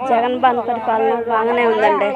జగన్ బాన్ పరిపాలన బాగానే ఉందండి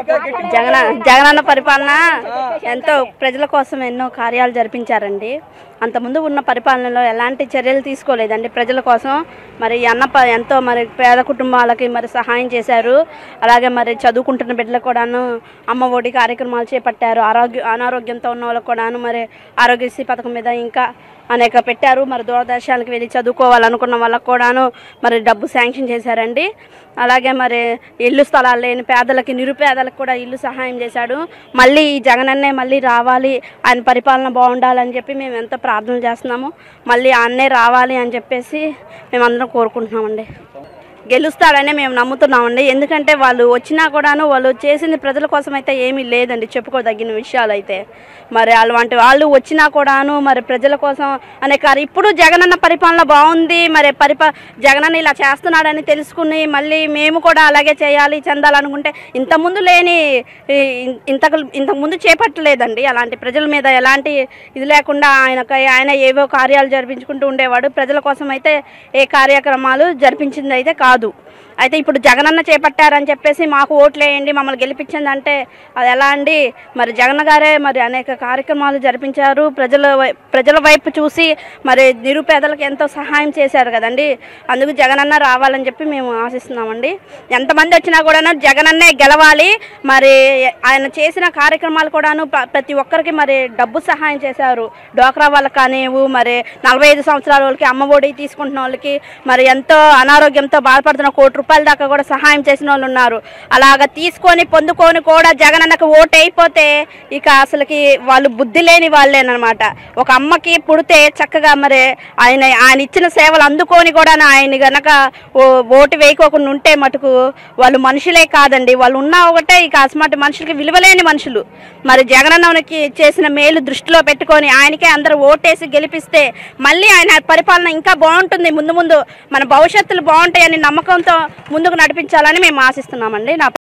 జగన్ జగనన్న పరిపాలన ఎంతో ప్రజల కోసం ఎన్నో కార్యాలు జరిపించారండి అంతకుముందు ఉన్న పరిపాలనలో ఎలాంటి చర్యలు తీసుకోలేదండి ప్రజల కోసం మరి ఈ అన్న ప- ఎంతో మరి పేద కుటుంబాలకి మరి సహాయం చేశారు అలాగే మరి చదువుకుంటున్న బిడ్డలకు కూడాను అమ్మ ఒడి కార్యక్రమాలు చేపట్టారు ఆరోగ్య అనారోగ్యంతో ఉన్న వాళ్ళకు కూడాను మరి ఆరోగ్యశ్రీ పథకం మీద ఇంకా అనేక పెట్టారు మరి దూరదర్శనాలకు వెళ్ళి చదువుకోవాలనుకున్న వాళ్ళకు కూడాను మరి డబ్బు శాంక్షన్ చేశారండి అలాగే మరి ఇల్లు స్థలాలు లేని పేదలకి నిరుపేదలకు కూడా ఇల్లు సహాయం చేశాడు మళ్ళీ ఈ జగనన్నే మళ్ళీ రావాలి ఆయన పరిపాలన బాగుండాలని చెప్పి మేము ఎంతో ప్రార్థనలు చేస్తున్నాము మళ్ళీ ఆయన్నే రావాలి అని చెప్పేసి మేమందరం కోరుకుంటున్నామండి గెలుస్తాడనే మేము నమ్ముతున్నామండి ఎందుకంటే వాళ్ళు వచ్చినా కూడాను వాళ్ళు చేసింది ప్రజల కోసం అయితే ఏమీ లేదండి చెప్పుకోదగిన విషయాలు అయితే మరి అలాంటి వాళ్ళు వచ్చినా కూడాను మరి ప్రజల కోసం అనే కారు ఇప్పుడు జగనన్న పరిపాలన బాగుంది మరి పరిపా జగనన్న ఇలా చేస్తున్నాడని తెలుసుకుని మళ్ళీ మేము కూడా అలాగే చేయాలి చెందాలనుకుంటే ఇంతకుముందు లేని ఈ, ఇంతకు ఇంతకుముందు చేపట్టలేదండి అలాంటి ప్రజల మీద ఎలాంటి ఇది లేకుండా ఆయనకు ఆయన ఏవో కార్యాలు జరిపించుకుంటూ ఉండేవాడు ప్రజల కోసం అయితే ఏ కార్యక్రమాలు జరిపించింది అయితే కాదు అయితే ఇప్పుడు జగనన్న చేపట్టారని చెప్పేసి మాకు ఓట్లు వేయండి మమ్మల్ని గెలిపించింది అంటే అది ఎలా అండి మరి జగన్ గారే మరి అనేక కార్యక్రమాలు జరిపించారు ప్రజల వై- ప్రజల వైపు చూసి మరి నిరుపేదలకు ఎంతో సహాయం చేశారు కదండి అందుకు జగనన్న రావాలని చెప్పి మేము ఆశిస్తున్నామండి ఎంతమంది వచ్చినా కూడాను జగనన్నే గెలవాలి మరి ఆయన చేసిన కార్యక్రమాలు కూడాను ప్ర- ప్రతి ఒక్కరికి మరి డబ్బు సహాయం చేశారు డోక్రా వాళ్ళకి కానివ్వు మరి నలభై ఐదు సంవత్సరాల వాళ్ళకి అమ్మ ఒడి తీసుకుంటున్న వాళ్ళకి మరి ఎంతో అనారోగ్యంతో బాధపడుతున్న కోటి రూపాయల దాకా కూడా సహాయం చేసిన వాళ్ళు ఉన్నారు అలాగ తీసుకొని పొందుకొని కూడా జగనన్నకు ఓటు అయిపోతే ఇక అసలుకి వాళ్ళు బుద్ధి లేని వాళ్ళేనమాట ఒక అమ్మకి పుడితే చక్కగా మరి ఆయన ఆయన ఇచ్చిన సేవలు అందుకొని కూడా ఆయన గనక ఓ- ఓటు వేయకోకుండా ఉంటే మటుకు వాళ్ళు మనుషులే కాదండి వాళ్ళు ఉన్నా ఒకటే ఇక అసమాటి మనుషులకి విలువలేని మనుషులు మరి జగనన్నకి చేసిన మేలు దృష్టిలో పెట్టుకొని ఆయనకే అందరూ ఓటేసి గెలిపిస్తే మళ్ళీ ఆయన పరిపాలన ఇంకా బాగుంటుంది ముందు ముందు మన భవిష్యత్తులు బాగుంటాయని నమ్మకంతో ముందుకు నడిపించాలని మేము ఆశిస్తున్నామండి నా